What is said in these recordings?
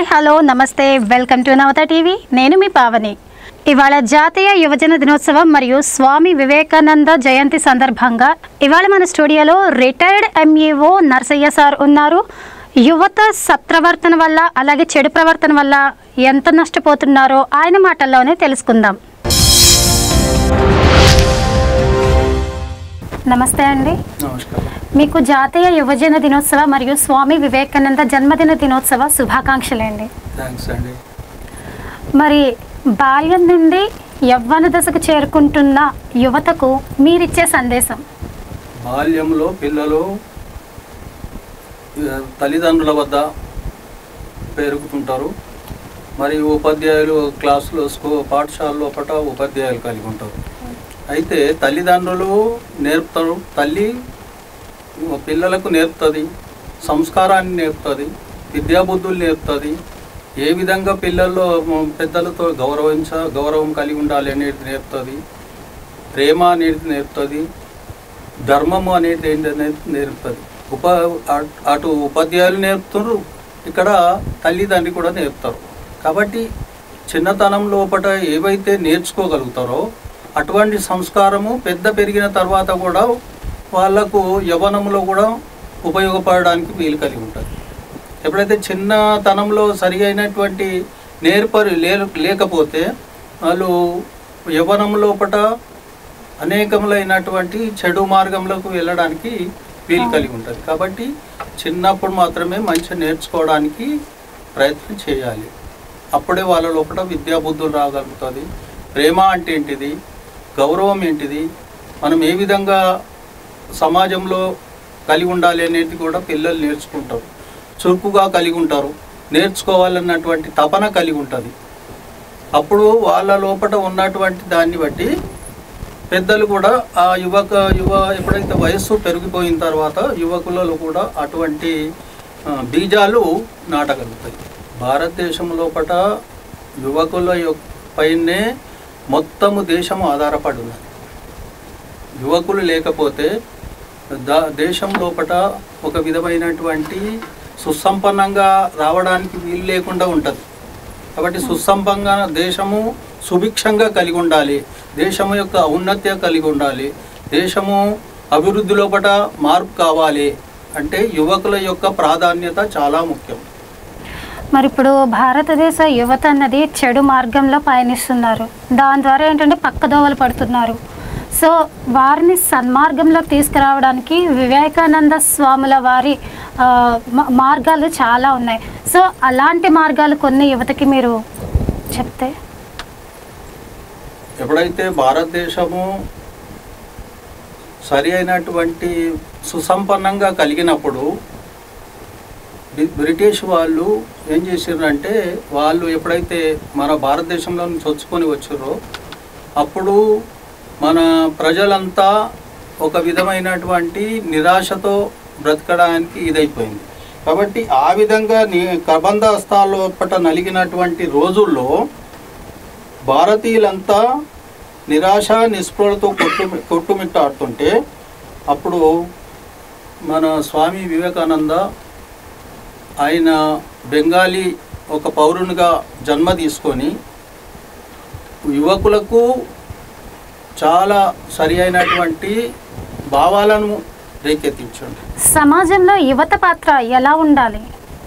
Hi hello నమస్తే welcome to Navatha TV నేను మీ పావని ఇవాళ జాతీయ యువజన దినోత్సవం మరియు స్వామి వివేకానంద జయంతి సందర్భంగా ఇవాళ మన స్టూడియోలో రిటైర్డ్ ఎంఈఓ నర్సయ్య సార్ ఉన్నారు యువత సత్ప్రవర్తన వల్ల అలాగే చెడు ప్రవర్తన వల్ల ఎంత నష్టపోతున్నారో ఆయన మాటల్లోనే తెలుసుకుందాం నమస్తే అండి నమస్కారం మీకు జాతీయ యువజన దినోత్సవ మరియు స్వామి వివేకానంద జన్మదిన దినోత్సవ శుభాకాంక్షలండి థ్యాంక్స్ అండి మరి బాల్యం నుండి యవ్వన దశకు చేరుకుంటున్న యువతకు మీరిచ్చే సందేశం బాల్యంలో పిల్లలు ఆ, తల్లిదండ్రుల వద్ద పెరుగుతుంటారు మరి ఉపాధ్యాయులు క్లాసులో స్కూ పాఠశాలలో పట ఉపాధ్యాయులు కలిగి ఉంటారు అయితే తల్లిదండ్రులు నేర్పుతారు తల్లి పిల్లలకు నేర్పుతుంది సంస్కారాన్ని నేర్పుతుంది విద్యాబుద్ధులు నేర్పుతుంది ఏ విధంగా పిల్లల్లో మ- పెద్దలతో గౌరవించ గౌరవం కలిగి ఉండాలి అనేది నేర్పుతుంది ప్రేమ అనేది నేర్పుతుంది ధర్మము అనేది ఏంటనేది నేర్పుతుంది ఉప అట్- అటు ఉపాధ్యాయులు నేర్పుతారు ఇక్కడ తల్లిదండ్రి కూడా నేర్పుతారు కాబట్టి చిన్నతనం లోపల ఏవైతే నేర్చుకోగలుగుతారో అటువంటి సంస్కారము పెద్ద పెరిగిన తర్వాత కూడా వాళ్ళకు యవ్వనంలో కూడా ఉపయోగపడడానికి వీలు కలిగి ఉంటుంది ఎప్పుడైతే చిన్నతనంలో సరి అయినటువంటి నేర్పరి లే లేకపోతే వాళ్ళు యవ్వనం లోపల అనేకములైనటువంటి చెడు మార్గంలోకి వెళ్ళడానికి వీలు కలిగి ఉంటుంది కాబట్టి చిన్నప్పుడు మాత్రమే మంచిగా నేర్చుకోవడానికి ప్రయత్నం చేయాలి అప్పుడే వాళ్ళ లోపల విద్యాబుద్ధులు రాగలుగుతుంది ప్రేమ అంటే ఏంటిది గౌరవం ఏంటిది మనం ఏ విధంగా సమాజంలో కలిగి ఉండాలి అనేది కూడా పిల్లలు నేర్చుకుంటారు చురుకుగా కలిగి ఉంటారు నేర్చుకోవాలన్నటువంటి తపన కలిగి ఉంటుంది అప్పుడు వాళ్ళ లోపల ఉన్నటువంటి దాన్ని బట్టి పెద్దలు కూడా ఆ యువక యువ ఎప్పుడైతే వయస్సు పెరిగిపోయిన తర్వాత యువకులలో కూడా అటువంటి ఆ, బీజాలు నాటగలుగుతాయి భారతదేశం లోపల యువకుల యొక్క పైనే మొత్తము దేశము ఆధారపడి ఉన్నది యువకులు లేకపోతే దా దేశం లోపల ఒక విధమైనటువంటి సుసంపన్నంగా రావడానికి వీలు లేకుండా ఉంటుంది కాబట్టి సుసంపంగా దేశము సుభిక్షంగా కలిగి ఉండాలి దేశము యొక్క ఔన్నత్య కలిగి ఉండాలి దేశము అభివృద్ధి లోపల మార్పు కావాలి అంటే యువకుల యొక్క ప్రాధాన్యత చాలా ముఖ్యం మరి ఇప్పుడు భారతదేశ యువత అన్నది చెడు మార్గంలో పయనిస్తున్నారు దాని ద్వారా ఏంటంటే పక్కదోవలు పడుతున్నారు సో వారిని సన్మార్గంలోకి తీసుకురావడానికి వివేకానంద స్వాముల వారి ఆ, మ- మార్గాలు చాలా ఉన్నాయి సో అలాంటి మార్గాలు కొన్ని యువతకి మీరు చెప్తే ఎప్పుడైతే భారతదేశము సరి అయినటువంటి సుసంపన్నంగా కలిగినప్పుడు బ్రి- బ్రిటిష్ వాళ్ళు ఏం చేసారంటే వాళ్ళు ఎప్పుడైతే మన భారతదేశంలో నుంచి వచ్చుకొని వచ్చారో అప్పుడు మన ప్రజలంతా ఒక విధమైనటువంటి నిరాశతో బ్రతకడానికి ఇదైపోయింది కాబట్టి ఆ విధంగా ని కబంధ హస్తాలోపట నలిగినటువంటి రోజుల్లో భారతీయులంతా నిరాశ నిస్పృహలతో కొట్టు కొట్టుమిట్టాడుతుంటే అప్పుడు మన స్వామి వివేకానంద ఆయన బెంగాలీ ఒక పౌరునిగా జన్మ తీసుకొని యువకులకు చాలా సరి అయినటువంటి భావాలను రేకెత్తించండి సమాజంలో యువత పాత్ర ఎలా ఉండాలి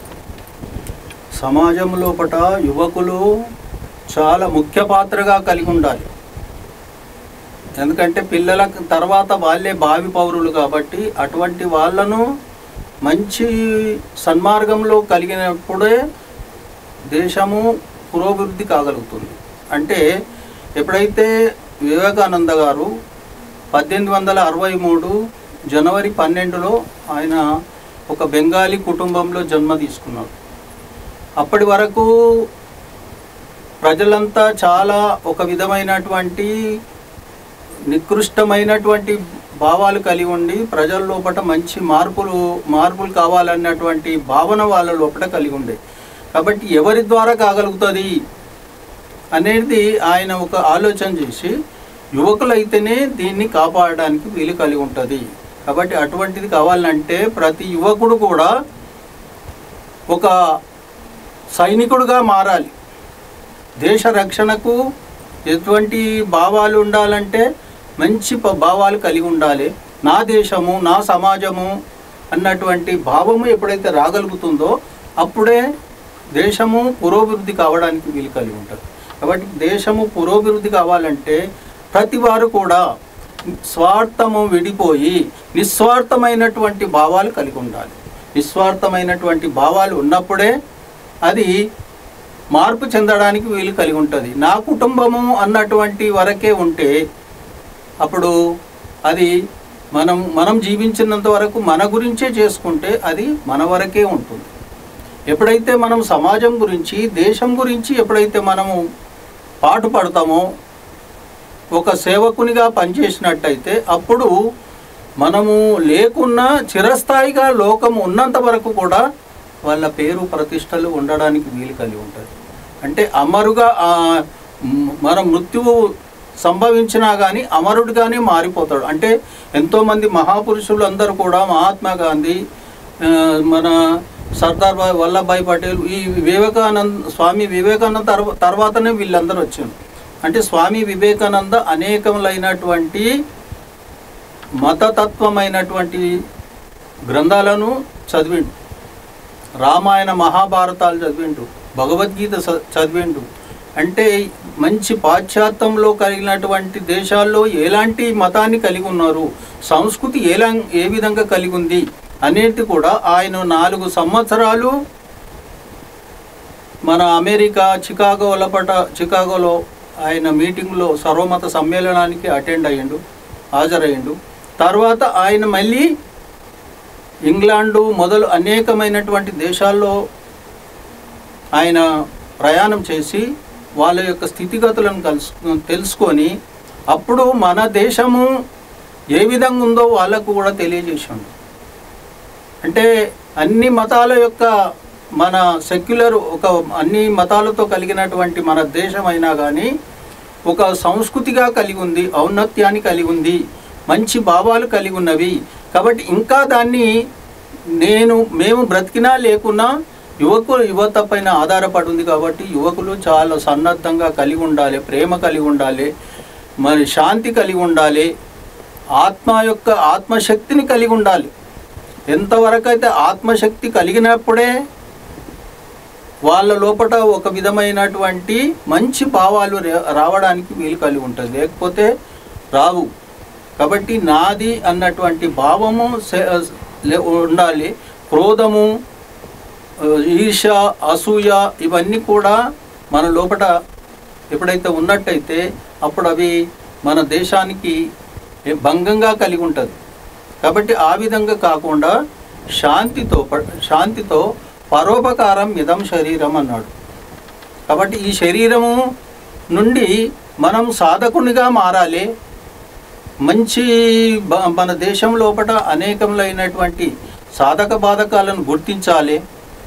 సమాజం లోపట యువకులు చాలా ముఖ్య పాత్రగా కలిగి ఉండాలి ఎందుకంటే పిల్లల తర్వాత వాళ్ళే భావి పౌరులు కాబట్టి అటువంటి వాళ్ళను మంచి సన్మార్గంలో కలిగినప్పుడే దేశము పురోభివృద్ధి కాగలుగుతుంది అంటే ఎప్పుడైతే వివేకానంద గారు పద్దెనిమిది వందల అరవై మూడు జనవరి పన్నెండులో ఆయన ఒక బెంగాలీ కుటుంబంలో జన్మ తీసుకున్నారు అప్పటి వరకు ప్రజలంతా చాలా ఒక విధమైనటువంటి నికృష్టమైనటువంటి భావాలు కలిగి ఉండి ప్రజల లోపల మంచి మార్పులు మార్పులు కావాలన్నటువంటి భావన వాళ్ళ లోపల కలిగి ఉండే కాబట్టి ఎవరి ద్వారా కాగలుగుతుంది అనేది ఆయన ఒక ఆలోచన చేసి యువకులైతేనే దీన్ని కాపాడడానికి వీలు కలిగి ఉంటుంది కాబట్టి అటువంటిది కావాలంటే ప్రతి యువకుడు కూడా ఒక సైనికుడుగా మారాలి దేశ రక్షణకు ఎటువంటి భావాలు ఉండాలంటే మంచి ప- భావాలు కలిగి ఉండాలి నా దేశము నా సమాజము అన్నటువంటి భావము ఎప్పుడైతే రాగలుగుతుందో అప్పుడే దేశము పురోభివృద్ధి కావడానికి వీలు కలిగి ఉంటుంది కాబట్టి దేశము పురోభివృద్ధి కావాలంటే ప్రతి వారు కూడా స్వార్థము విడిపోయి నిస్వార్థమైనటువంటి భావాలు కలిగి ఉండాలి నిస్వార్థమైనటువంటి భావాలు ఉన్నప్పుడే అది మార్పు చెందడానికి వీలు కలిగి ఉంటుంది నా కుటుంబము అన్నటువంటి వరకే ఉంటే అప్పుడు అది మనం మనం జీవించినంత వరకు మన గురించే చేసుకుంటే అది మన వరకే ఉంటుంది ఎప్పుడైతే మనం సమాజం గురించి దేశం గురించి ఎప్పుడైతే మనము పాటు పడతామో ఒక సేవకునిగా పనిచేసినట్టయితే అప్పుడు మనము లేకున్నా చిరస్థాయిగా లోకం ఉన్నంత వరకు కూడా వాళ్ళ పేరు ప్రతిష్టలు ఉండడానికి వీలు కలిగి ఉంటుంది అంటే అమరుగా ఆ, మ్, మన మృత్యువు సంభవించినా కానీ అమరుడుగానే మారిపోతాడు అంటే ఎంతోమంది మహాపురుషులు అందరూ కూడా మహాత్మా గాంధీ ఆ, మన సర్దార్ భాయ్ వల్లభాయ్ పటేల్ ఈ వివేకానంద్ స్వామి వివేకానంద తర్వా తర్వాతనే వీళ్ళందరూ వచ్చారు అంటే స్వామి వివేకానంద అనేకములైనటువంటి మతతత్వమైనటువంటి గ్రంథాలను చదివిండు రామాయణ మహాభారతాలు చదివిండు భగవద్గీత చ- చదివిండు అంటే మంచి పాశ్చాత్యంలో కలిగినటువంటి దేశాల్లో ఎలాంటి మతాన్ని కలిగి ఉన్నారు సంస్కృతి ఎలా ఏ విధంగా కలిగి ఉంది అనేది కూడా ఆయన నాలుగు సంవత్సరాలు మన అమెరికా చికాగో లపట చికాగోలో ఆయన మీటింగ్లో సర్వమత సమ్మేళనానికి అటెండ్ అయ్యిండు హాజరయ్యిండు తర్వాత ఆయన మళ్ళీ ఇంగ్లాండు మొదలు అనేకమైనటువంటి దేశాల్లో ఆయన ప్రయాణం చేసి వాళ్ళ యొక్క స్థితిగతులను కలుసు తెలుసుకొని అప్పుడు మన దేశము ఏ విధంగా ఉందో వాళ్ళకు కూడా తెలియజేసిండు అంటే అన్ని మతాల యొక్క మన సెక్యులర్ ఒక అన్ని మతాలతో కలిగినటువంటి మన దేశం అయినా కానీ ఒక సంస్కృతిగా కలిగి ఉంది ఔన్నత్యాన్ని కలిగి ఉంది మంచి భావాలు కలిగి ఉన్నవి కాబట్టి ఇంకా దాన్ని నేను మేము బ్రతికినా లేకున్నా యువకులు యువత పైన ఆధారపడి ఉంది కాబట్టి యువకులు చాలా సన్నద్ధంగా కలిగి ఉండాలి ప్రేమ కలిగి ఉండాలి మరి శాంతి కలిగి ఉండాలి ఆత్మ యొక్క ఆత్మశక్తిని కలిగి ఉండాలి ఎంతవరకు అయితే ఆత్మశక్తి కలిగినప్పుడే వాళ్ళ లోపల ఒక విధమైనటువంటి మంచి భావాలు రే- రావడానికి వీలు కలిగి ఉంటుంది లేకపోతే రావు కాబట్టి నాది అన్నటువంటి భావము సే- లే- ఉండాలి క్రోధము ఆ, ఈర్ష అసూయ ఇవన్నీ కూడా మన లోపల ఎప్పుడైతే ఉన్నట్టయితే అప్పుడు అవి మన దేశానికి భంగంగా కలిగి ఉంటుంది కాబట్టి ఆ విధంగా కాకుండా శాంతితో ప- శాంతితో పరోపకారం మిదం శరీరం అన్నాడు కాబట్టి ఈ శరీరము నుండి మనం సాధకునిగా మారాలి మంచి బ- మన దేశం లోపల అనేకములైనటువంటి సాధక బాధకాలను గుర్తించాలి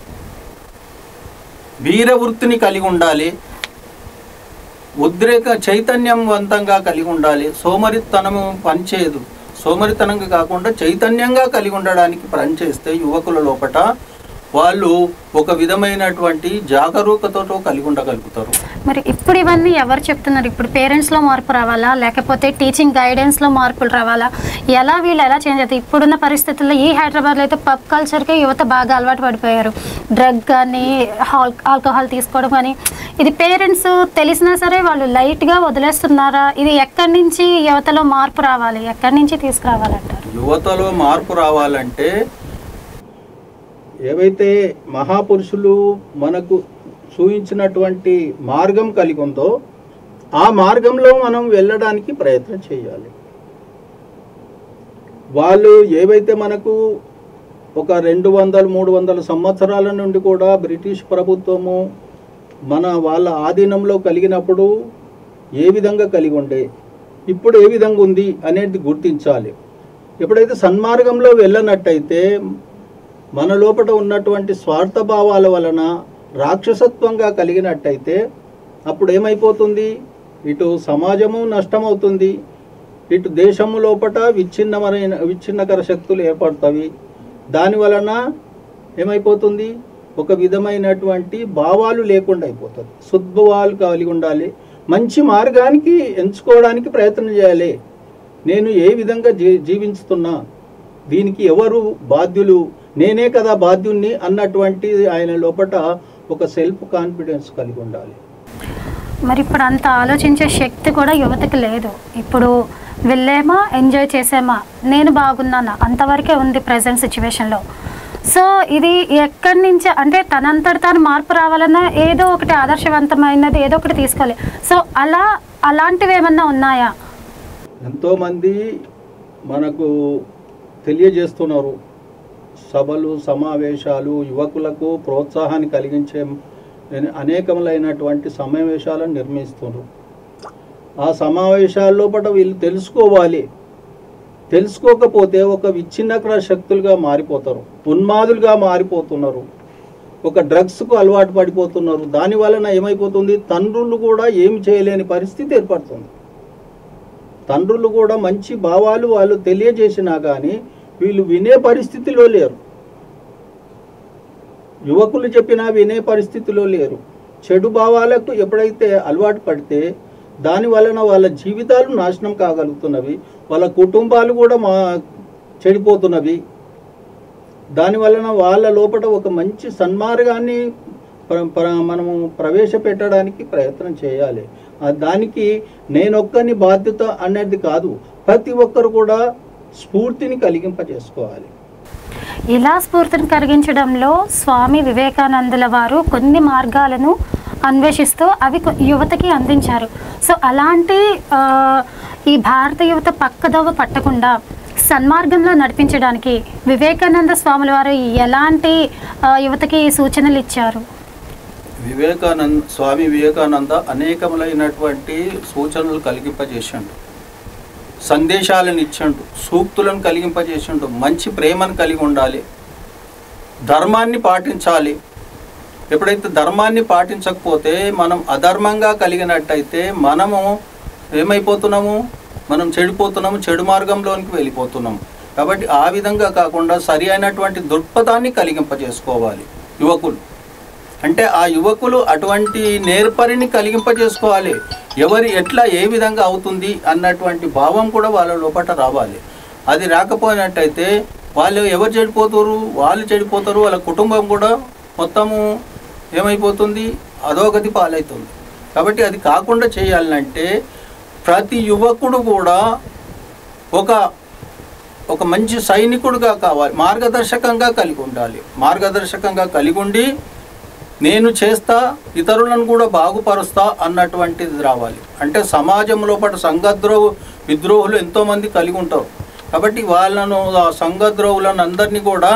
వీరవృత్తిని కలిగి ఉండాలి ఉద్రేక చైతన్యవంతంగా కలిగి ఉండాలి సోమరితనము పనిచేయదు సోమరితనంగా కాకుండా చైతన్యంగా కలిగి ఉండడానికి పనిచేస్తే యువకుల లోపట వాళ్ళు ఒక విధమైనటువంటి జాగరూకతతో కలిగి ఉండగలుగుతారు మరి ఇప్పుడు ఇవన్నీ ఎవరు చెప్తున్నారు ఇప్పుడు పేరెంట్స్లో మార్పు రావాలా లేకపోతే టీచింగ్ గైడెన్స్లో మార్పులు రావాలా ఎలా వీళ్ళు ఎలా చేంజ్ అవుతాయి ఇప్పుడున్న పరిస్థితుల్లో ఈ హైదరాబాద్లో అయితే పబ్ కల్చర్కే యువత బాగా అలవాటు పడిపోయారు డ్రగ్ కానీ ఆల్ ఆల్కహాల్ తీసుకోవడం కానీ ఇది పేరెంట్స్ తెలిసినా సరే వాళ్ళు లైట్గా వదిలేస్తున్నారా ఇది ఎక్కడి నుంచి యువతలో మార్పు రావాలి ఎక్కడి నుంచి తీసుకురావాలంటారు యువతలో మార్పు రావాలంటే ఏవైతే మహాపురుషులు మనకు చూపించినటువంటి మార్గం కలిగి ఉందో ఆ మార్గంలో మనం వెళ్ళడానికి ప్రయత్నం చేయాలి వాళ్ళు ఏవైతే మనకు ఒక రెండు వందల మూడు వందల సంవత్సరాల నుండి కూడా బ్రిటిష్ ప్రభుత్వము మన వాళ్ళ ఆధీనంలో కలిగినప్పుడు ఏ విధంగా కలిగి ఉండే ఇప్పుడు ఏ విధంగా ఉంది అనేది గుర్తించాలి ఎప్పుడైతే సన్మార్గంలో వెళ్ళనట్టయితే మన లోపల ఉన్నటువంటి స్వార్థ భావాల వలన రాక్షసత్వంగా కలిగినట్టయితే అప్పుడు ఏమైపోతుంది ఇటు సమాజము నష్టమవుతుంది ఇటు దేశము లోపల విచ్ఛిన్నమైన విచ్ఛిన్నకర శక్తులు ఏర్పడతాయి దాని వలన ఏమైపోతుంది ఒక విధమైనటువంటి భావాలు లేకుండా అయిపోతుంది సద్భావాలు కలిగి ఉండాలి మంచి మార్గానికి ఎంచుకోవడానికి ప్రయత్నం చేయాలి నేను ఏ విధంగా జీ జీవిస్తున్నా దీనికి ఎవరు బాధ్యులు నేనే కదా బాధ్యుణ్ణి అన్నటువంటి ఆయన లోపట ఒక సెల్ఫ్ కాన్ఫిడెన్స్ కలిగి ఉండాలి మరి ఇప్పుడు అంత ఆలోచించే శక్తి కూడా యువతకి లేదు ఇప్పుడు వెళ్ళేమా ఎంజాయ్ చేసామా నేను బాగున్నానా అంతవరకే ఉంది ప్రజెంట్ సిచ్యువేషన్లో సో ఇది ఎక్కడి నుంచి అంటే తనంతట తాను మార్పు రావాలన్నా ఏదో ఒకటి ఆదర్శవంతమైనది ఏదో ఒకటి తీసుకోవాలి సో అలా అలాంటివి ఏమన్నా ఉన్నాయా ఎంతోమంది మనకు తెలియజేస్తున్నారు సభలు సమావేశాలు యువకులకు ప్రోత్సాహాన్ని కలిగించే అనేకములైనటువంటి సమావేశాలను నిర్మిస్తున్నారు ఆ సమావేశాల లోపల వీళ్ళు తెలుసుకోవాలి తెలుసుకోకపోతే ఒక విచ్ఛిన్నకర శక్తులుగా మారిపోతారు ఉన్మాదులుగా మారిపోతున్నారు ఒక డ్రగ్స్కు అలవాటు పడిపోతున్నారు దాని వలన ఏమైపోతుంది తండ్రులు కూడా ఏమి చేయలేని పరిస్థితి ఏర్పడుతుంది తండ్రులు కూడా మంచి భావాలు వాళ్ళు తెలియజేసినా కానీ వీళ్ళు వినే పరిస్థితిలో లేరు యువకులు చెప్పినా వినే పరిస్థితిలో లేరు చెడు భావాలకు ఎప్పుడైతే అలవాటు పడితే దాని వలన వాళ్ళ జీవితాలు నాశనం కాగలుగుతున్నవి వాళ్ళ కుటుంబాలు కూడా మా చెడిపోతున్నవి దాని వలన వాళ్ళ లోపల ఒక మంచి సన్మార్గాన్ని ప్ర- ప్ర- మనము ప్రవేశపెట్టడానికి ప్రయత్నం చేయాలి ఆ దానికి నేనొక్కని బాధ్యత అనేది కాదు ప్రతి ఒక్కరు కూడా స్ఫూర్తిని కలిగింపజేసుకోవాలి ఇలా స్ఫూర్తిని కలిగించడంలో స్వామి వివేకానందుల వారు కొన్ని మార్గాలను అన్వేషిస్తూ అవి కొ- యువతకి అందించారు సో అలాంటి ఆ, ఈ భారత యువత పక్కదోవ పట్టకుండా సన్మార్గంలో నడిపించడానికి వివేకానంద స్వాముల వారు ఎలాంటి ఆ, యువతకి సూచనలు ఇచ్చారు వివేకానంద స్వామి వివేకానంద అనేకములైనటువంటి సూచనలు కలిగింపజేసిండు సందేశాలను ఇచ్చిండు సూక్తులను కలిగింపజేసిండు మంచి ప్రేమను కలిగి ఉండాలి ధర్మాన్ని పాటించాలి ఎప్పుడైతే ధర్మాన్ని పాటించకపోతే మనం అధర్మంగా కలిగినట్టయితే మనము ఏమైపోతున్నాము మనం చెడిపోతున్నాము చెడు మార్గంలోనికి వెళ్ళిపోతున్నాము కాబట్టి ఆ విధంగా కాకుండా సరి అయినటువంటి దృక్పథాన్ని కలిగింపజేసుకోవాలి యువకులు అంటే ఆ యువకులు అటువంటి నేర్పరిని కలిగింపజేసుకోవాలి ఎవరి ఎట్లా ఏ విధంగా అవుతుంది అన్నటువంటి భావం కూడా వాళ్ళ లోపల రావాలి అది రాకపోయినట్టయితే వాళ్ళు ఎవరు చెడిపోతారు వాళ్ళు చెడిపోతారు వాళ్ళ కుటుంబం కూడా మొత్తము ఏమైపోతుంది అధోగతి పాలవుతుంది కాబట్టి అది కాకుండా చేయాలంటే ప్రతి యువకుడు కూడా ఒక ఒక మంచి సైనికుడుగా కావాలి మార్గదర్శకంగా కలిగి ఉండాలి మార్గదర్శకంగా కలిగి ఉండి నేను చేస్తా ఇతరులను కూడా బాగుపరుస్తా అన్నటువంటిది రావాలి అంటే సమాజం లోపల సంఘద్రోహు విద్రోహులు ఎంతోమంది కలిగి ఉంటారు కాబట్టి వాళ్ళను ఆ సంఘద్రోహులను అందరినీ కూడా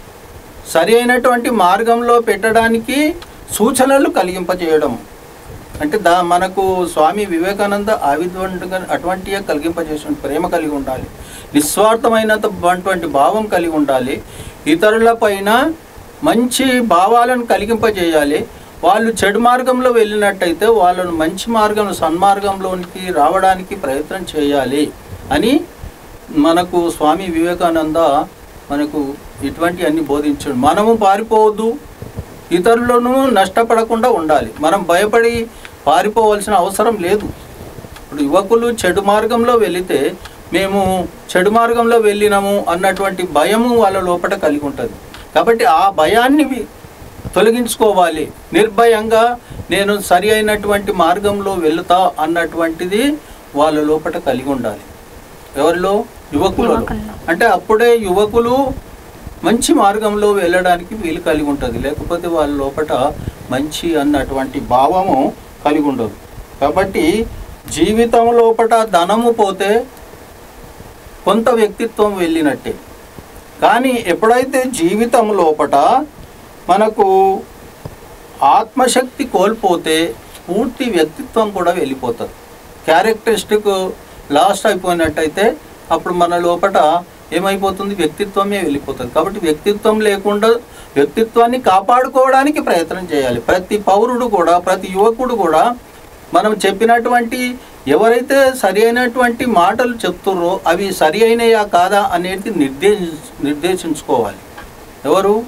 సరి అయినటువంటి మార్గంలో పెట్టడానికి సూచనలు కలిగింపజేయడం అంటే దా మనకు స్వామి వివేకానంద ఆ విధంగా అటువంటివే కలిగింపజేసిన ప్రేమ కలిగి ఉండాలి నిస్వార్థమైనటువంటి భావం కలిగి ఉండాలి ఇతరుల పైన మంచి భావాలను కలిగింపజేయాలి వాళ్ళు చెడు మార్గంలో వెళ్ళినట్టయితే వాళ్ళను మంచి మార్గం సన్మార్గంలోనికి రావడానికి ప్రయత్నం చేయాలి అని మనకు స్వామి వివేకానంద మనకు ఇటువంటి అన్ని బోధించాడు మనము పారిపోవద్దు ఇతరులను నష్టపడకుండా ఉండాలి మనం భయపడి పారిపోవాల్సిన అవసరం లేదు ఇప్పుడు యువకులు చెడు మార్గంలో వెళితే మేము చెడు మార్గంలో వెళ్ళినాము అన్నటువంటి భయము వాళ్ళ లోపల కలిగి ఉంటుంది కాబట్టి ఆ భయాన్ని వి- తొలగించుకోవాలి నిర్భయంగా నేను సరి అయినటువంటి మార్గంలో వెళుతా అన్నటువంటిది వాళ్ళ లోపల కలిగి ఉండాలి ఎవరిలో యువకులలో యువకుల్లో. అంటే అప్పుడే యువకులు మంచి మార్గంలో వెళ్ళడానికి వీలు కలిగి ఉంటుంది లేకపోతే వాళ్ళ లోపల మంచి అన్నటువంటి భావము కలిగి ఉండదు కాబట్టి జీవితం లోపల ధనము పోతే కొంత వ్యక్తిత్వం వెళ్ళినట్టే కానీ ఎప్పుడైతే జీవితం లోపట మనకు ఆత్మశక్తి కోల్పోతే పూర్తి వ్యక్తిత్వం కూడా వెళ్ళిపోతుంది క్యారెక్టరిస్టిక్ లాస్ట్ అయిపోయినట్టయితే అప్పుడు మన లోపట ఏమైపోతుంది వ్యక్తిత్వమే వెళ్ళిపోతుంది కాబట్టి వ్యక్తిత్వం లేకుండా వ్యక్తిత్వాన్ని కాపాడుకోవడానికి ప్రయత్నం చేయాలి ప్రతి పౌరుడు కూడా ప్రతి యువకుడు కూడా మనం చెప్పినటువంటి ఎవరైతే సరి అయినటువంటి మాటలు చెప్తుర్రో అవి సరి అయినయా కాదా అనేది నిర్దేశ నిర్దేశించుకోవాలి ఎవరు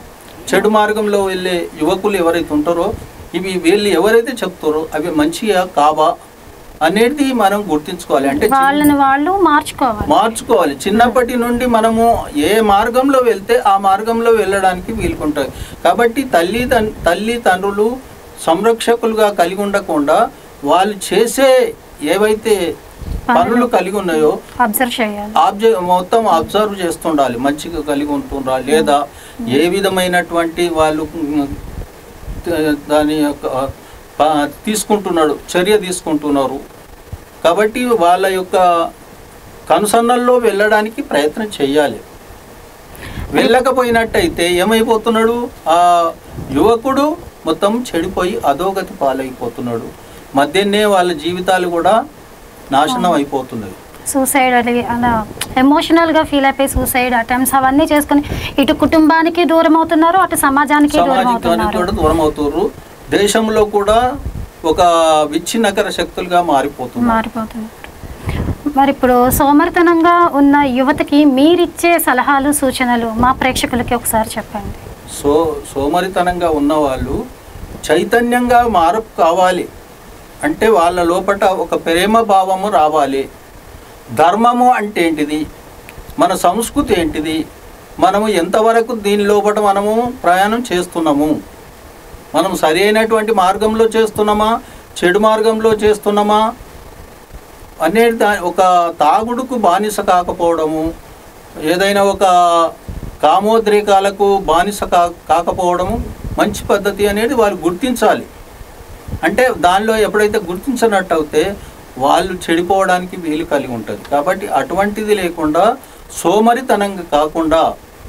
చెడు మార్గంలో వెళ్ళే యువకులు ఎవరైతే ఉంటారో ఇవి వీళ్ళు ఎవరైతే చెప్తారో అవి మంచిగా కావా అనేది మనం గుర్తించుకోవాలి అంటే చిన్న- వాళ్ళని వాళ్ళు మార్చుకోవాలి మార్చుకోవాలి చిన్నప్పటి నుండి మనము ఏ మార్గంలో వెళ్తే ఆ మార్గంలో వెళ్ళడానికి వీలుకుంటాయి కాబట్టి తల్లి తన్- తల్లి తండ్రులు సంరక్షకులుగా కలిగి ఉండకుండా వాళ్ళు చేసే ఏవైతే పనులు కలిగి ఉన్నాయో అబ్జర్వ్ చేయాలి ఆబ్జె మొత్తం అబ్జర్వ్ చేస్తుండాలి మంచిగా కలిగి ఉంటుండ్రా లేదా ఏ విధమైనటువంటి వాళ్ళు ఉమ్, త- దాని యొక్క ప- తీసుకుంటున్నాడు చర్య తీసుకుంటున్నారు కాబట్టి వాళ్ళ యొక్క కనుసన్నల్లో వెళ్ళడానికి ప్రయత్నం చేయాలి వెళ్ళకపోయినట్టయితే ఏమైపోతున్నాడు ఆ యువకుడు మొత్తం చెడిపోయి అధోగతి పాలైపోతున్నాడు మధ్యనే వాళ్ళ జీవితాలు కూడా నాశనం అయిపోతున్నాయి సూసైడ్ అది అలా ఎమోషనల్గా ఫీల్ అయిపోయి సూసైడ్ అటెంప్ట్స్ అవన్నీ చేసుకుని ఇటు కుటుంబానికి దూరం అవుతున్నారు అటు సమాజానికి దూరం సమాజానికి అవుతున్నారు కూడా దూరం అవుతున్నారు దేశంలో కూడా ఒక విచ్ఛిన్నకర శక్తులుగా మారిపోతున్నారు మారిపోతున్నారు మరి ఇప్పుడు సోమరితనంగా ఉన్న యువతకి మీరిచ్చే సలహాలు సూచనలు మా ప్రేక్షకులకి ఒకసారి చెప్పండి సో సోమరితనంగా ఉన్నవాళ్ళు చైతన్యంగా మార్పు కావాలి అంటే వాళ్ళ లోపట ఒక ప్రేమ భావము రావాలి ధర్మము అంటే ఏంటిది మన సంస్కృతి ఏంటిది మనము ఎంతవరకు దీని లోపట మనము ప్రయాణం చేస్తున్నాము మనం సరి అయినటువంటి మార్గంలో చేస్తున్నామా చెడు మార్గంలో చేస్తున్నామా అనేది దా ఒక తాగుడుకు బానిస కాకపోవడము ఏదైనా ఒక కామోద్రేకాలకు బానిస కా కాకపోవడము మంచి పద్ధతి అనేది వాళ్ళు గుర్తించాలి అంటే దానిలో ఎప్పుడైతే గుర్తించినట్టు అయితే వాళ్ళు చెడిపోవడానికి వీలు కలిగి ఉంటుంది కాబట్టి అటువంటిది లేకుండా సోమరితనంగా కాకుండా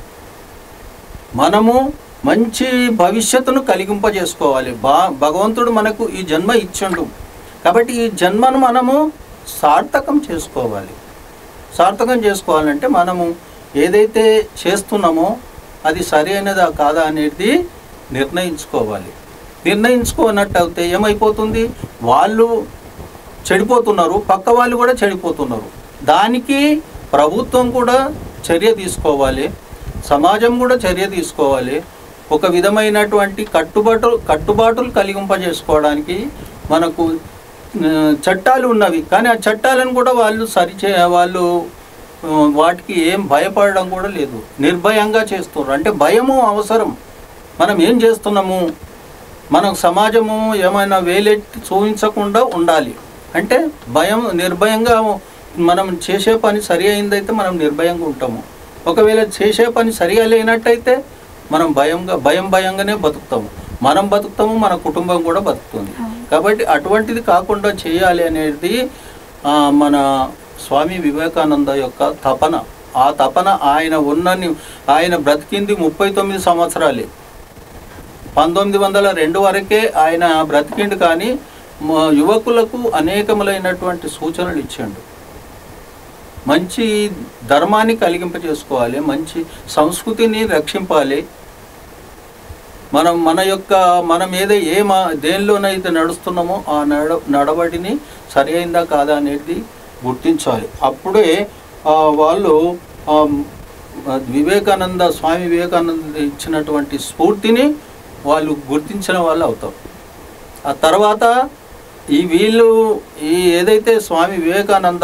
మనము మంచి భవిష్యత్తును కలిగింపజేసుకోవాలి బా భగవంతుడు మనకు ఈ జన్మ ఇచ్చిండు కాబట్టి ఈ జన్మను మనము సార్థకం చేసుకోవాలి సార్థకం చేసుకోవాలంటే మనము ఏదైతే చేస్తున్నామో అది సరి అయినదా కాదా అనేది నిర్ణయించుకోవాలి నిర్ణయించుకోనట్టు అయితే ఏమైపోతుంది వాళ్ళు చెడిపోతున్నారు పక్క వాళ్ళు కూడా చెడిపోతున్నారు దానికి ప్రభుత్వం కూడా చర్య తీసుకోవాలి సమాజం కూడా చర్య తీసుకోవాలి ఒక విధమైనటువంటి కట్టుబాటు కట్టుబాటులు కలిగింపజేసుకోవడానికి మనకు ఆ, చట్టాలు ఉన్నవి కానీ ఆ చట్టాలను కూడా వాళ్ళు సరిచే వాళ్ళు ఆ, వాటికి ఏం భయపడడం కూడా లేదు నిర్భయంగా చేస్తున్నారు అంటే భయము అవసరం మనం ఏం చేస్తున్నాము మనం సమాజము ఏమైనా వేలెట్టి చూపించకుండా ఉండాలి అంటే భయం నిర్భయంగా మనం చేసే పని సరి అయిందైతే మనం నిర్భయంగా ఉంటాము ఒకవేళ చేసే పని సరిగా లేనట్టయితే మనం భయంగా భయం భయంగానే బతుకుతాము మనం బతుకుతాము మన కుటుంబం కూడా బతుకుతుంది కాబట్టి అటువంటిది కాకుండా చేయాలి అనేది ఆ, మన స్వామి వివేకానంద యొక్క తపన ఆ తపన ఆయన ఉన్నని ఆయన బ్రతికింది ముప్పై తొమ్మిది సంవత్సరాలే పంతొమ్మిది వందల రెండు వరకే ఆయన బ్రతికిండు కానీ మ- యువకులకు అనేకములైనటువంటి సూచనలు ఇచ్చాడు మంచి ధర్మాన్ని కలిగింపజేసుకోవాలి మంచి సంస్కృతిని రక్షింపాలి మనం మన యొక్క మనం ఏదో ఏ మా దేనిలోనైతే నడుస్తున్నామో ఆ నడ నడవడిని సరి అయిందా కాదా అనేది గుర్తించాలి అప్పుడే ఆ, వాళ్ళు ఆ, వివేకానంద స్వామి వివేకానంద ఇచ్చినటువంటి స్ఫూర్తిని వాళ్ళు గుర్తించిన వాళ్ళు అవుతారు ఆ తర్వాత ఈ వీళ్ళు ఈ ఏదైతే స్వామి వివేకానంద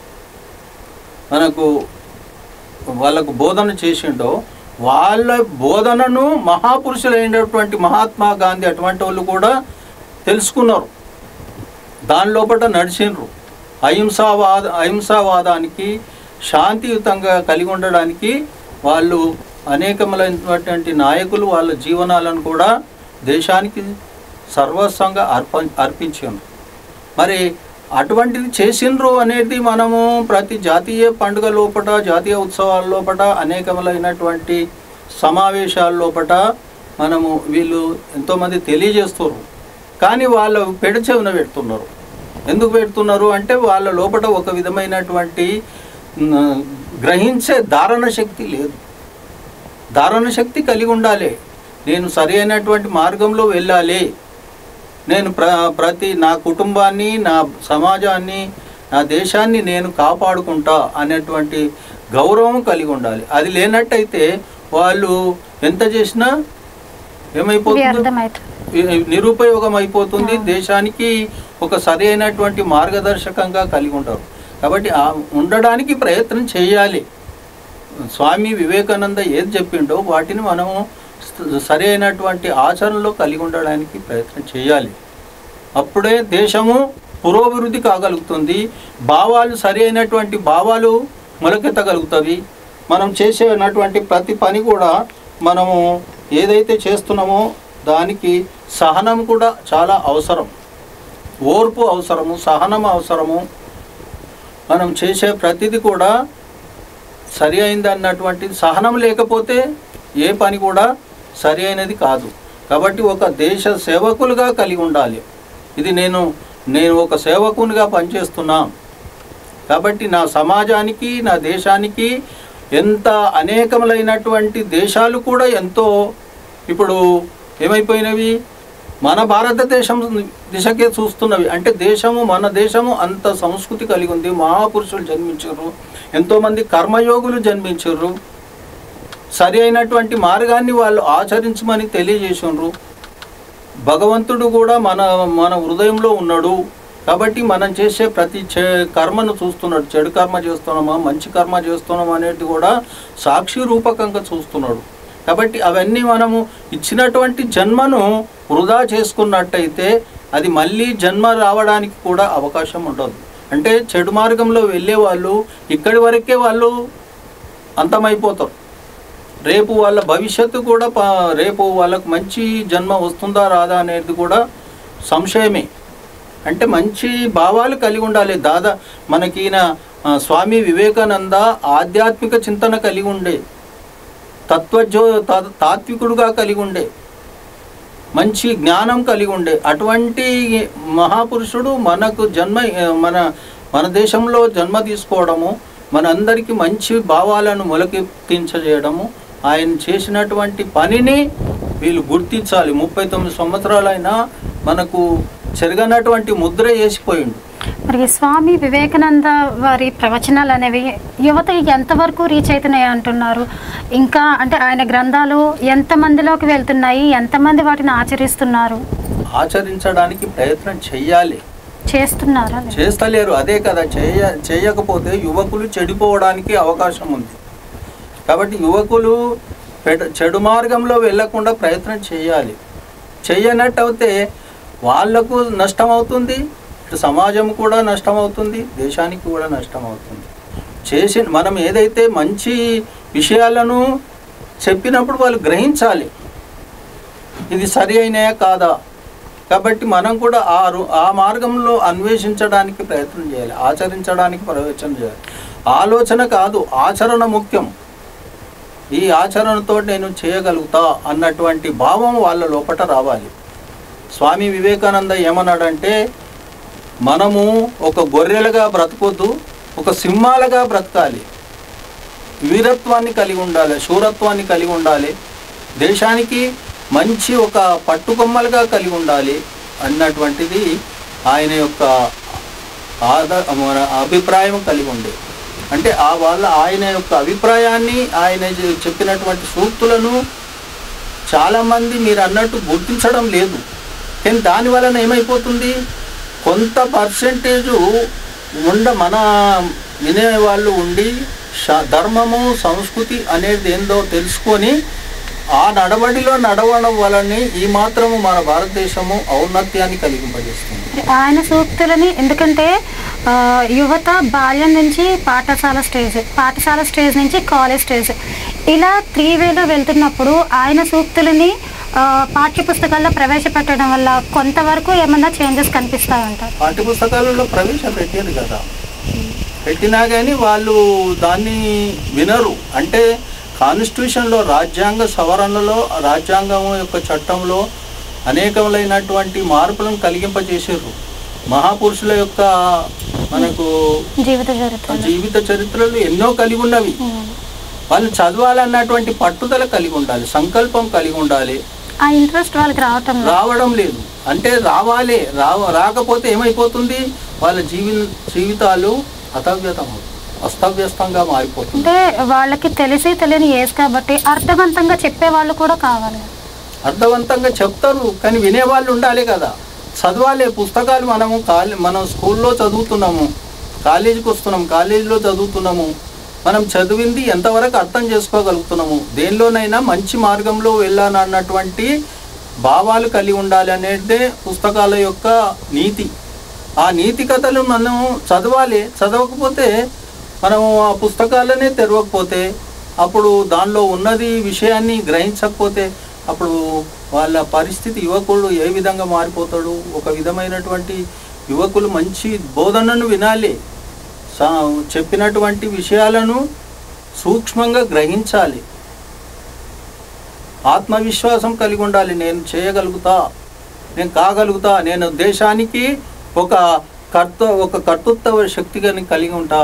మనకు వాళ్ళకు బోధన చేసిండో వాళ్ళ బోధనను మహాపురుషులైనటువంటి మహాత్మా గాంధీ అటువంటి వాళ్ళు కూడా తెలుసుకున్నారు దాని లోపల నడిచిండ్రు అహింసావాద అహింసావాదానికి శాంతియుతంగా కలిగి ఉండడానికి వాళ్ళు అనేకములైనటువంటి నాయకులు వాళ్ళ జీవనాలను కూడా దేశానికి సర్వస్వంగా అర్ప అర్పించారు మరి అటువంటిది చేసిండ్రు అనేది మనము ప్రతి జాతీయ పండుగ లోపట జాతీయ ఉత్సవాల లోపట అనేకములైనటువంటి సమావేశాల లోపట మనము వీళ్ళు ఎంతోమంది తెలియజేస్తారు కానీ వాళ్ళ పెడచెవిన పెడుతున్నారు ఎందుకు పెడుతున్నారు అంటే వాళ్ళ లోపల ఒక విధమైనటువంటి మ్, గ్రహించే ధారణ శక్తి లేదు ధారణ శక్తి కలిగి ఉండాలి నేను సరి అయినటువంటి మార్గంలో వెళ్ళాలి నేను ప్ర ప్రతి నా కుటుంబాన్ని నా సమాజాన్ని నా దేశాన్ని నేను కాపాడుకుంటా అనేటువంటి గౌరవం కలిగి ఉండాలి అది లేనట్టయితే వాళ్ళు ఎంత చేసినా ఏమైపోతుంది వ్యర్థమవుతుంది ఈ- నిరుపయోగం అయిపోతుంది దేశానికి ఒక సరి అయినటువంటి మార్గదర్శకంగా కలిగి ఉంటారు కాబట్టి ఆ ఉండడానికి ప్రయత్నం చేయాలి స్వామి వివేకానంద ఏది చెప్పిండో వాటిని మనము స- సరి అయినటువంటి ఆచరణలో కలిగి ఉండడానికి ప్రయత్నం చేయాలి అప్పుడే దేశము పురోభివృద్ధి కాగలుగుతుంది భావాలు సరి అయినటువంటి భావాలు మొలకెత్తగలుగుతాయి మనం చేసేటువంటి ప్రతి పని కూడా మనము ఏదైతే చేస్తున్నామో దానికి సహనం కూడా చాలా అవసరం ఓర్పు అవసరము సహనం అవసరము మనం చేసే ప్రతిదీ కూడా సరి అయింది అన్నటువంటి సహనం లేకపోతే ఏ పని కూడా సరి అయినది కాదు కాబట్టి ఒక దేశ సేవకులుగా కలిగి ఉండాలి ఇది నేను నేను ఒక సేవకునిగా పనిచేస్తున్నా కాబట్టి నా సమాజానికి నా దేశానికి ఎంత అనేకములైనటువంటి దేశాలు కూడా ఎంతో ఇప్పుడు ఏమైపోయినవి మన భారతదేశం దిశకే చూస్తున్నవి అంటే దేశము మన దేశము అంత సంస్కృతి కలిగి ఉంది మహాపురుషులు జన్మించారు ఎంతోమంది కర్మయోగులు జన్మించారు సరి అయినటువంటి మార్గాన్ని వాళ్ళు ఆచరించమని తెలియజేసిండ్రు భగవంతుడు కూడా మన మన హృదయంలో ఉన్నాడు కాబట్టి మనం చేసే ప్రతి చే కర్మను చూస్తున్నాడు చెడు కర్మ చేస్తున్నామా మంచి కర్మ చేస్తున్నామా అనేది కూడా సాక్షి రూపకంగా చూస్తున్నాడు కాబట్టి అవన్నీ మనము ఇచ్చినటువంటి జన్మను వృధా చేసుకున్నట్టయితే అది మళ్ళీ జన్మ రావడానికి కూడా అవకాశం ఉండదు అంటే చెడు మార్గంలో వెళ్ళే వాళ్ళు ఇక్కడి వరకే వాళ్ళు అంతమైపోతారు రేపు వాళ్ళ భవిష్యత్తు కూడా ప- రేపు వాళ్ళకు మంచి జన్మ వస్తుందా రాదా అనేది కూడా సంశయమే అంటే మంచి భావాలు కలిగి ఉండాలి దాదా మనకి ఈయన ఆ, స్వామి వివేకానంద ఆధ్యాత్మిక చింతన కలిగి ఉండే తత్వజ్యో తా- తాత్వికుడుగా కలిగి ఉండే మంచి జ్ఞానం కలిగి ఉండే అటువంటి మహాపురుషుడు మనకు జన్మ మన మన దేశంలో జన్మ తీసుకోవడము మనందరికీ మంచి భావాలను మొలకెత్తించజేయడము ఆయన చేసినటువంటి పనిని వీళ్ళు గుర్తించాలి ముప్పై తొమ్మిది సంవత్సరాలైనా మనకు చెరగనటువంటి ముద్ర వేసిపోయిండు మరి స్వామి వివేకానంద వారి ప్రవచనాలు అనేవి యువతకి ఎంతవరకు రీచ్ అవుతున్నాయి అంటున్నారు ఇంకా అంటే ఆయన గ్రంథాలు ఎంతమందిలోకి వెళ్తున్నాయి ఎంతమంది వాటిని ఆచరిస్తున్నారు ఆచరించడానికి ప్రయత్నం చెయ్యాలి చేస్తున్నారా చేస్తలేరు అదే కదా చేయ చేయకపోతే యువకులు చెడిపోవడానికి అవకాశం ఉంది కాబట్టి యువకులు పెడ- చెడు మార్గంలో వెళ్ళకుండా ప్రయత్నం చేయాలి చెయ్యనట్టయితే వాళ్లకు నష్టం అవుతుంది ఇటు సమాజం కూడా నష్టం అవుతుంది దేశానికి కూడా నష్టం అవుతుంది చేసి మనం ఏదైతే మంచి విషయాలను చెప్పినప్పుడు వాళ్ళు గ్రహించాలి ఇది సరి అయినాయా కాదా కాబట్టి మనం కూడా ఆ రు- ఆ మార్గంలో అన్వేషించడానికి ప్రయత్నం చేయాలి ఆచరించడానికి ప్రయత్నం చేయాలి ఆలోచన కాదు ఆచరణ ముఖ్యం ఈ ఆచరణతో నేను చేయగలుగుతా అన్నటువంటి భావం వాళ్ళ లోపట రావాలి స్వామి వివేకానంద ఏమన్నాడంటే మనము ఒక గొర్రెలుగా బ్రతకొద్దు ఒక సింహాలుగా బ్రతకాలి వీరత్వాన్ని కలిగి ఉండాలి శూరత్వాన్ని కలిగి ఉండాలి దేశానికి మంచి ఒక పట్టుకొమ్మలుగా కలిగి ఉండాలి అన్నటువంటిది ఆయన యొక్క ఆద మన అభిప్రాయం కలిగి ఉండే అంటే ఆ వాళ్ళ ఆయన యొక్క అభిప్రాయాన్ని ఆయన చె- చెప్పినటువంటి సూక్తులను చాలామంది మీరు అన్నట్టు గుర్తించడం లేదు కానీ దాని వలన ఏమైపోతుంది కొంత పర్సెంటేజు ఉండ మన వినే వాళ్ళు ఉండి శ- ధర్మము సంస్కృతి అనేది ఏందో తెలుసుకొని ఆ నడవడిలో నడవడం వలన ఈ మాత్రము మన భారతదేశము ఔన్నత్యాన్ని కలిగింపజేస్తుంది ఆయన సూక్తులని ఎందుకంటే ఆ, యువత బాల్యం నుంచి పాఠశాల స్టేజ్ పాఠశాల స్టేజ్ నుంచి కాలేజ్ స్టేజ్ ఇలా త్రీ వేలో వెళ్తున్నప్పుడు ఆయన సూక్తులని ఆ, పాఠ్యపుస్తకాల్లో ప్రవేశపెట్టడం వల్ల కొంతవరకు ఏమన్నా చేంజెస్ కనిపిస్తాయంటారు పాఠ్య పుస్తకాలలో ప్రవేశపెట్టారు కదా పెట్టినా కానీ వాళ్ళు దాన్ని వినరు అంటే కాన్స్టిట్యూషన్లో రాజ్యాంగ సవరణలో రాజ్యాంగం యొక్క చట్టంలో అనేకములైనటువంటి మార్పులను కలిగింపజేసారు మహాపురుషుల యొక్క మనకు జీవిత చరిత్ర జీవిత చరిత్రలు ఎన్నో కలిగి ఉన్నవి వాళ్ళు చదవాలన్నటువంటి పట్టుదల కలిగి ఉండాలి సంకల్పం కలిగి ఉండాలి ఆ ఇంట్రెస్ట్ వాళ్ళకి రావటం లేదు. రావడం లేదు అంటే రావాలి రావ రాకపోతే ఏమైపోతుంది వాళ్ళ జీవి జీవితాలు అతవ్యతం అస్తవ్యస్తంగా మారిపోతుంది అంటే వాళ్ళకి తెలిసి తెలియని ఏజ్ కాబట్టి అర్థవంతంగా చెప్పే వాళ్ళు కూడా కావాలి అర్థవంతంగా చెప్తారు కానీ వినేవాళ్ళు ఉండాలి కదా చదవాలి పుస్తకాలు మనము కాలే మనం స్కూల్లో చదువుతున్నాము కాలేజీకి వస్తున్నాం కాలేజీలో చదువుతున్నాము మనం చదివింది ఎంతవరకు అర్థం చేసుకోగలుగుతున్నాము దేనిలోనైనా మంచి మార్గంలో వెళ్ళాలన్నటువంటి భావాలు కలిగి ఉండాలి అనేదే పుస్తకాల యొక్క నీతి ఆ నీతి కథలు మనం చదవాలి చదవకపోతే మనం ఆ పుస్తకాలనే తెరవకపోతే అప్పుడు దానిలో ఉన్నది విషయాన్ని గ్రహించకపోతే అప్పుడు వాళ్ళ పరిస్థితి యువకుడు ఏ విధంగా మారిపోతాడు ఒక విధమైనటువంటి యువకులు మంచి బోధనను వినాలి సా- చెప్పినటువంటి విషయాలను సూక్ష్మంగా గ్రహించాలి ఆత్మవిశ్వాసం కలిగి ఉండాలి నేను చేయగలుగుతా నేను కాగలుగుతా నేను దేశానికి ఒక కర్త ఒక కర్తృత్వ శక్తిగా నేను కలిగి ఉంటా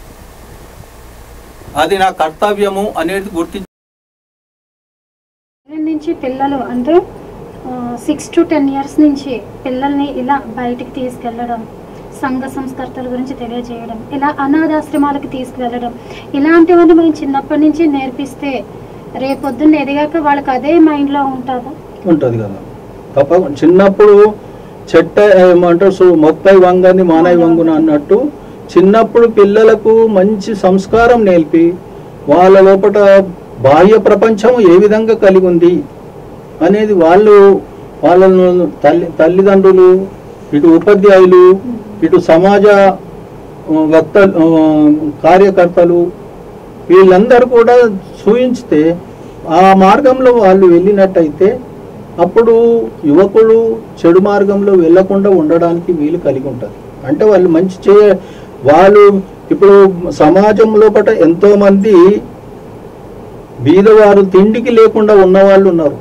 అది నా కర్తవ్యము అనేది గుర్తి పేరెంట్ నుంచి పిల్లలు అంటే సిక్స్ టు టెన్ ఇయర్స్ నుంచి పిల్లల్ని ఇలా బయటికి తీసుకెళ్ళడం సంఘ సంస్కర్తల గురించి తెలియజేయడం ఇలా అనాథాశ్రమాలకు తీసుకువెళ్ళడం ఇలాంటివన్నీ మనం చిన్నప్పటి నుంచి నేర్పిస్తే రేపొద్దున్న ఎదిగాక వాళ్ళకి అదే మైండ్లో ఉంటుందా ఉంటుంది కదా తప్ప చిన్నప్పుడు చెట్ట ఏమంటారు సు- మొక్కై వంగని మానై వంగున అన్నట్టు చిన్నప్పుడు పిల్లలకు మంచి సంస్కారం నేర్పి వాళ్ళ లోపల బాహ్య ప్రపంచం ఏ విధంగా కలిగి ఉంది అనేది వాళ్ళు వాళ్ళను తల్లి తల్లిదండ్రులు ఇటు ఉపాధ్యాయులు ఇటు సమాజ ఆ, వక్త ఆ, కార్యకర్తలు వీళ్ళందరూ కూడా చూయించితే ఆ మార్గంలో వాళ్ళు వెళ్ళినట్టయితే అప్పుడు యువకుడు చెడు మార్గంలో వెళ్ళకుండా ఉండడానికి వీలు కలిగి ఉంటుంది అంటే వాళ్ళు మంచి చే వాళ్ళు ఇప్పుడు సమాజం లోపల ఎంతో మంది బీదవారు తిండికి లేకుండా ఉన్న వాళ్ళు ఉన్నారు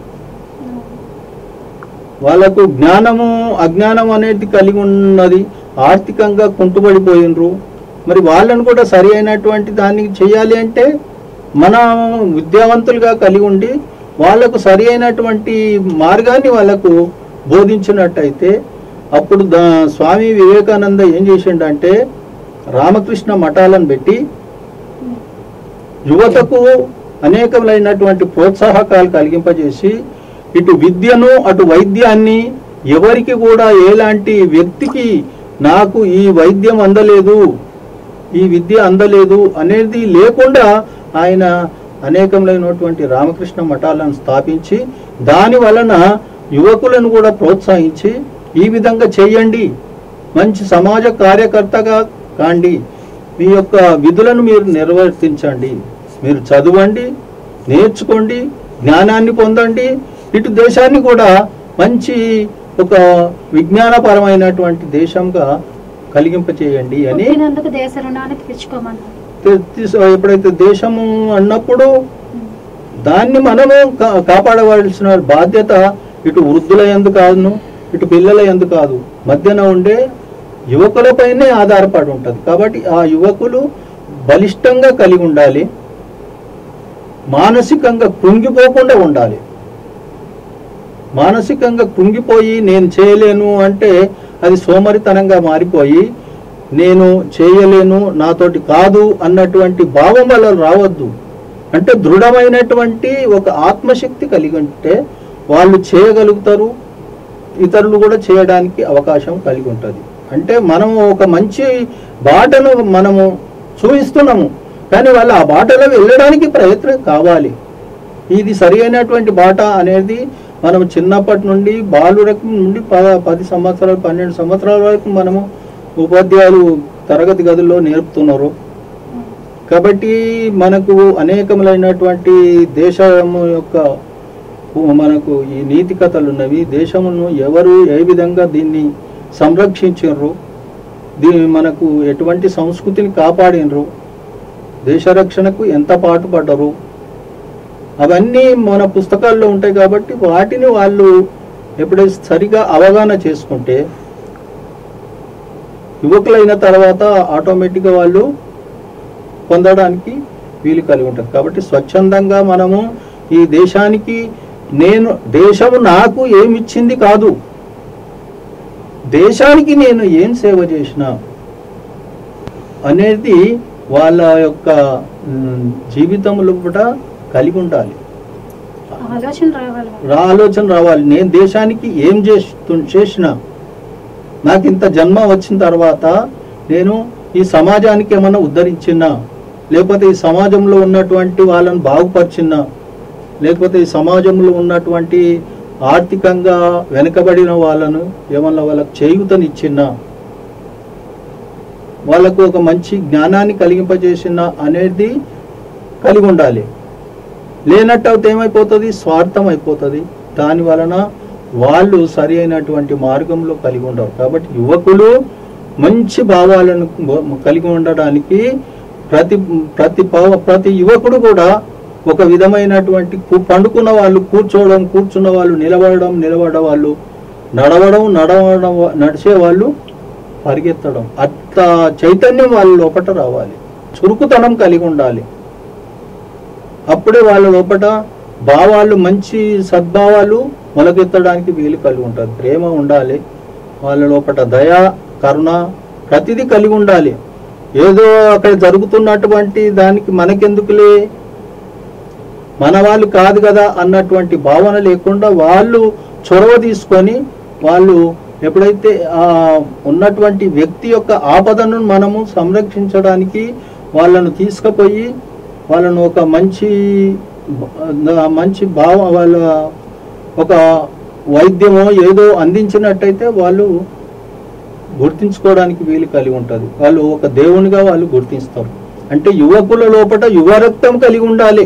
వాళ్ళకు జ్ఞానము అజ్ఞానం అనేది కలిగి ఉన్నది ఆర్థికంగా కుంటుపడిపోయినరు మరి వాళ్ళను కూడా సరి అయినటువంటి దానికి చేయాలి అంటే మనం విద్యావంతులుగా కలిగి ఉండి వాళ్ళకు సరి అయినటువంటి మార్గాన్ని వాళ్ళకు బోధించినట్టయితే అప్పుడు దా స్వామి వివేకానంద ఏం చేసిండంటే రామకృష్ణ మఠాలను పెట్టి యువతకు అనేకమైనటువంటి ప్రోత్సాహకాలు కలిగింపజేసి ఇటు విద్యను అటు వైద్యాన్ని ఎవరికి కూడా ఎలాంటి వ్యక్తికి నాకు ఈ వైద్యం అందలేదు ఈ విద్య అందలేదు అనేది లేకుండా ఆయన అనేకమైనటువంటి రామకృష్ణ మఠాలను స్థాపించి దాని వలన యువకులను కూడా ప్రోత్సహించి ఈ విధంగా చేయండి మంచి సమాజ కార్యకర్తగా కాండి మీ యొక్క విధులను మీరు నిర్వర్తించండి మీరు చదవండి నేర్చుకోండి జ్ఞానాన్ని పొందండి ఇటు దేశాన్ని కూడా మంచి ఒక విజ్ఞానపరమైనటువంటి దేశంగా కలిగింపచేయండి అని పుట్టినందుకు దేశ రుణాన్ని తీర్చుకోమన్నారు తె- తీసు- ఎప్పుడైతే దేశము అన్నప్పుడు దాన్ని మనము కా- కాపాడవలసిన బాధ్యత ఇటు వృద్ధుల ఎందు కాదును ఇటు పిల్లల ఎందు కాదు మధ్యన ఉండే యువకులపైనే ఆధారపడి ఉంటుంది కాబట్టి ఆ యువకులు బలిష్టంగా కలిగి ఉండాలి మానసికంగా కృంగిపోకుండా ఉండాలి మానసికంగా కృంగిపోయి నేను చేయలేను అంటే అది సోమరితనంగా మారిపోయి నేను చేయలేను నాతోటి కాదు అన్నటువంటి భావం వల్ల రావద్దు అంటే దృఢమైనటువంటి ఒక ఆత్మశక్తి కలిగి ఉంటే వాళ్ళు చేయగలుగుతారు ఇతరులు కూడా చేయడానికి అవకాశం కలిగి ఉంటుంది అంటే మనము ఒక మంచి బాటను మనము చూపిస్తున్నాము కానీ వాళ్ళు ఆ బాటలో వెళ్ళడానికి ప్రయత్నం కావాలి ఇది సరి అయినటువంటి బాట అనేది మనం చిన్నప్పటి నుండి బాలురకు నుండి ప పది సంవత్సరాలు పన్నెండు సంవత్సరాల వరకు మనము ఉపాధ్యాయులు తరగతి గదుల్లో నేర్పుతున్నారు కాబట్టి మనకు అనేకములైనటువంటి దేశము యొక్క మనకు ఈ నీతి కథలు ఉన్నవి దేశమును ఎవరు ఏ విధంగా దీన్ని సంరక్షించారు దీని మనకు ఎటువంటి సంస్కృతిని కాపాడినరు దేశ రక్షణకు ఎంత పాటుపడ్డరు అవన్నీ మన పుస్తకాల్లో ఉంటాయి కాబట్టి వాటిని వాళ్ళు ఎప్పుడైతే సరిగా అవగాహన చేసుకుంటే యువకులైన తర్వాత ఆటోమేటిక్గా వాళ్ళు పొందడానికి వీలు కలిగి ఉంటుంది కాబట్టి స్వచ్ఛందంగా మనము ఈ దేశానికి నేను దేశము నాకు ఏమిచ్చింది కాదు దేశానికి నేను ఏం సేవ చేసిన అనేది వాళ్ళ యొక్క మ్, జీవితంలో కూడా కలిగి ఉండాలి ఆలోచన రావాలి రా ఆలోచన రావాలి నేను దేశానికి ఏం చేస్తు చేసిన నాకు ఇంత జన్మ వచ్చిన తర్వాత నేను ఈ సమాజానికి ఏమన్నా ఉద్ధరించినా లేకపోతే ఈ సమాజంలో ఉన్నటువంటి వాళ్ళని బాగుపరిచినా లేకపోతే ఈ సమాజంలో ఉన్నటువంటి ఆర్థికంగా వెనుకబడిన వాళ్ళను ఏమన్నా వాళ్ళకు చేయూతనిచ్చినా వాళ్ళకు ఒక మంచి జ్ఞానాన్ని కలిగింపజేసిన అనేది కలిగి ఉండాలి లేనట్టు అయితే ఏమైపోతుంది స్వార్థం అయిపోతుంది దాని వలన వాళ్ళు సరి అయినటువంటి మార్గంలో కలిగి ఉండరు కాబట్టి యువకులు మంచి భావాలను కలిగి ఉండడానికి ప్రతి ప్రతి పవ- ప్రతి యువకుడు కూడా ఒక విధమైనటువంటి కు- పండుకున్న వాళ్ళు కూర్చోవడం కూర్చున్న వాళ్ళు నిలబడడం నిలబడ వాళ్ళు నడవడం నడవడం నడిచే వాళ్ళు పరిగెత్తడం అంత చైతన్యం వాళ్ళ లోపట రావాలి చురుకుతనం కలిగి ఉండాలి అప్పుడే వాళ్ళ లోపట భావాలు మంచి సద్భావాలు మొలకెత్తడానికి వీలు కలిగి ఉంటుంది ప్రేమ ఉండాలి వాళ్ళ లోపట దయ కరుణ ప్రతిదీ కలిగి ఉండాలి ఏదో అక్కడ జరుగుతున్నటువంటి దానికి మనకెందుకులే మన వాళ్ళు కాదు కదా అన్నటువంటి భావన లేకుండా వాళ్ళు చొరవ తీసుకొని వాళ్ళు ఎప్పుడైతే ఆ ఉన్నటువంటి వ్యక్తి యొక్క ఆపదను మనము సంరక్షించడానికి వాళ్ళను తీసుకుపోయి వాళ్ళను ఒక మంచి బ- మంచి భావ వాళ్ళ ఒక వైద్యమో ఏదో అందించినట్టయితే వాళ్ళు గుర్తించుకోవడానికి వీలు కలిగి ఉంటుంది వాళ్ళు ఒక దేవునిగా వాళ్ళు గుర్తిస్తారు అంటే యువకుల లోపల యువ రక్తం కలిగి ఉండాలి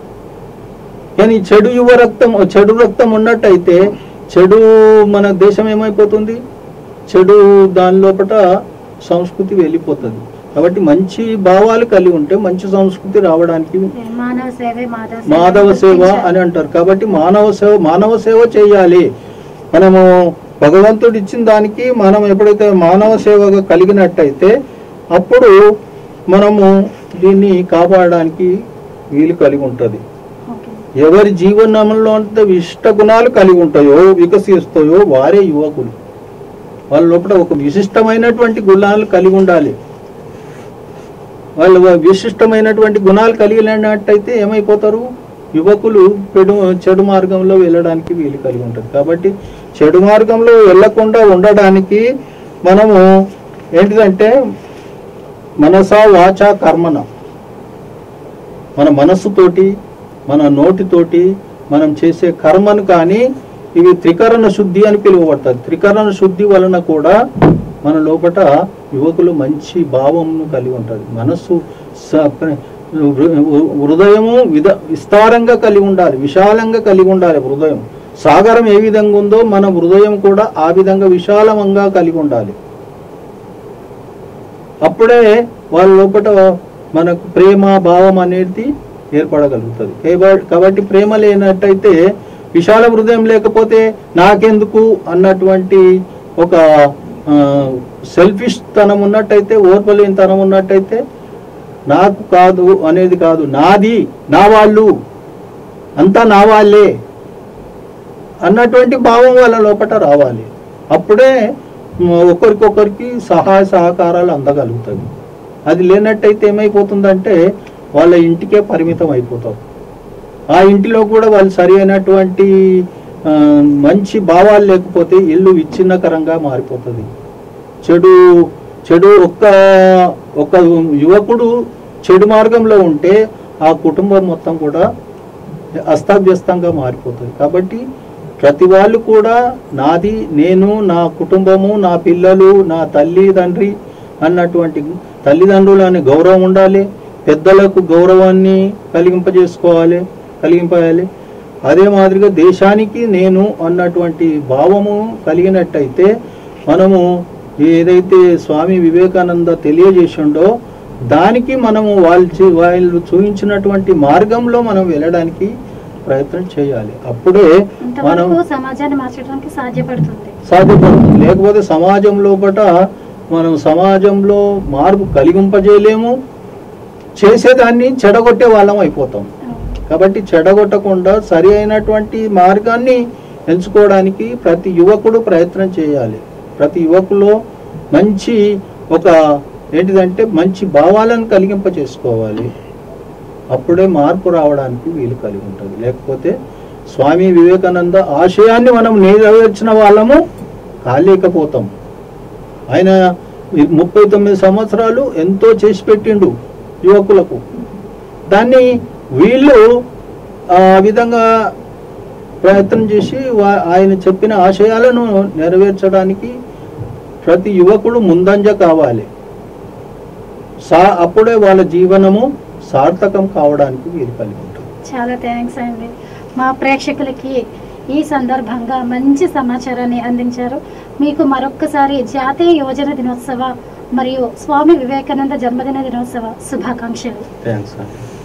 కానీ చెడు యువ రక్తం చెడు రక్తం ఉన్నట్టయితే చెడు మన దేశం ఏమైపోతుంది చెడు దాని లోపల సంస్కృతి వెళ్ళిపోతుంది కాబట్టి మంచి భావాలు కలిగి ఉంటే మంచి సంస్కృతి రావడానికి మానవ సేవే మాధవ మాధవ సేవ అని అంటారు కాబట్టి మానవ సేవ మానవ సేవ చేయాలి మనము భగవంతుడు ఇచ్చిన దానికి మనం ఎప్పుడైతే మానవ సేవగా కలిగినట్టయితే అప్పుడు మనము దీన్ని కాపాడడానికి వీలు కలిగి ఉంటుంది ఓకే ఎవరి జీవనంలో అంత విశిష్ట గుణాలు కలిగి ఉంటాయో వికసిస్తాయో వారే యువకులు వాళ్ళ లోపల ఒక విశిష్టమైనటువంటి గుణాలు కలిగి ఉండాలి వాళ్ళు విశిష్టమైనటువంటి గుణాలు కలిగినట్టయితే ఏమైపోతారు యువకులు చెడు చెడు మార్గంలో వెళ్ళడానికి వీలు కలిగి ఉంటుంది కాబట్టి చెడు మార్గంలో వెళ్ళకుండా ఉండడానికి మనము ఏంటిదంటే మనస వాచ కర్మన మన మనస్సుతోటి మన నోటితోటి మనం చేసే కర్మను కానీ ఇవి త్రికరణ శుద్ధి అని పిలువబడతాయి త్రికరణ శుద్ధి వలన కూడా మన లోపట యువకులు మంచి భావంను కలిగి ఉంటుంది మనస్సు స- ప్ర- హృ- హృదయము విధ విస్తారంగా కలిగి ఉండాలి విశాలంగా కలిగి ఉండాలి హృదయం సాగరం ఏ విధంగా ఉందో మన హృదయం కూడా ఆ విధంగా విశాలంగా కలిగి ఉండాలి అప్పుడే వాళ్ళ లోపల మనకు ప్రేమ భావం అనేది ఏర్పడగలుగుతుంది కేవ- కాబట్టి ప్రేమ లేనట్టయితే విశాల హృదయం లేకపోతే నాకెందుకు అన్నటువంటి ఒక సెల్ఫిష్ తనం ఉన్నట్టయితే ఓర్పలేని తనం ఉన్నట్టయితే నాకు కాదు అనేది కాదు నాది నా వాళ్ళు అంతా నా వాళ్ళే అన్నటువంటి భావం వాళ్ళ లోపల రావాలి అప్పుడే మ్, ఒకరికొకరికి సహాయ సహకారాలు అందగలుగుతాయి అది లేనట్టయితే ఏమైపోతుందంటే వాళ్ళ ఇంటికే పరిమితం అయిపోతారు ఆ ఇంటిలో కూడా వాళ్ళు సరి అయినటువంటి ఆ, మంచి భావాలు లేకపోతే ఇల్లు విచ్ఛిన్నకరంగా మారిపోతుంది చెడు చెడు ఒక్క ఒక యువకుడు చెడు మార్గంలో ఉంటే ఆ కుటుంబం మొత్తం కూడా అస్తవ్యస్తంగా మారిపోతుంది కాబట్టి ప్రతి వాళ్ళు కూడా నాది నేను నా కుటుంబము నా పిల్లలు నా తల్లి తండ్రి అన్నటువంటి తల్లిదండ్రులు అనే గౌరవం ఉండాలి పెద్దలకు గౌరవాన్ని కలిగింపజేసుకోవాలి కలిగింపాలి అదే మాదిరిగా దేశానికి నేను అన్నటువంటి భావము కలిగినట్టయితే మనము ఏదైతే స్వామి వివేకానంద తెలియజేసిండో దానికి మనము వాళ్ళు చూ- వాళ్ళు చూపించినటువంటి మార్గంలో మనం వెళ్ళడానికి ప్రయత్నం చేయాలి అప్పుడే మనం ఇంతవరకు సమాజాన్ని మార్చడానికి సాధ్యపడుతుంది సాధ్యపడుతుంది లేకపోతే సమాజం లోపట మనం సమాజంలో మార్పు కలిగింపజేయలేము చేసేదాన్ని చెడగొట్టే వాళ్ళం అయిపోతాం కాబట్టి చెడగొట్టకుండా సరి అయినటువంటి మార్గాన్ని ఎంచుకోవడానికి ప్రతి యువకుడు ప్రయత్నం చేయాలి ప్రతి యువకులో మంచి ఒక ఏంటిదంటే మంచి భావాలను కలిగింప చేసుకోవాలి అప్పుడే మార్పు రావడానికి వీలు కలిగి ఉంటుంది లేకపోతే స్వామి వివేకానంద ఆశయాన్ని మనం నెరవేర్చిన వాళ్ళము కాలేకపోతాం ఆయన ఈ ముప్పై తొమ్మిది సంవత్సరాలు ఎంతో చేసి పెట్టిండు యువకులకు దాన్ని వీళ్ళు ఆ విధంగా ప్రయత్నం చేసి వా- ఆయన చెప్పిన ఆశయాలను నెరవేర్చడానికి ప్రతి యువకుడు ముందంజ కావాలి సా అప్పుడే వాళ్ళ జీవనము సార్థకం కావడానికి వీలు కలిగి ఉంటుంది చాలా థ్యాంక్స్ అండి మా ప్రేక్షకులకి ఈ సందర్భంగా మంచి సమాచారాన్ని అందించారు మీకు మరొక్కసారి జాతీయ యువజన దినోత్సవ మరియు స్వామి వివేకానంద జన్మదిన దినోత్సవ శుభాకాంక్షలు థ్యాంక్స్ అండి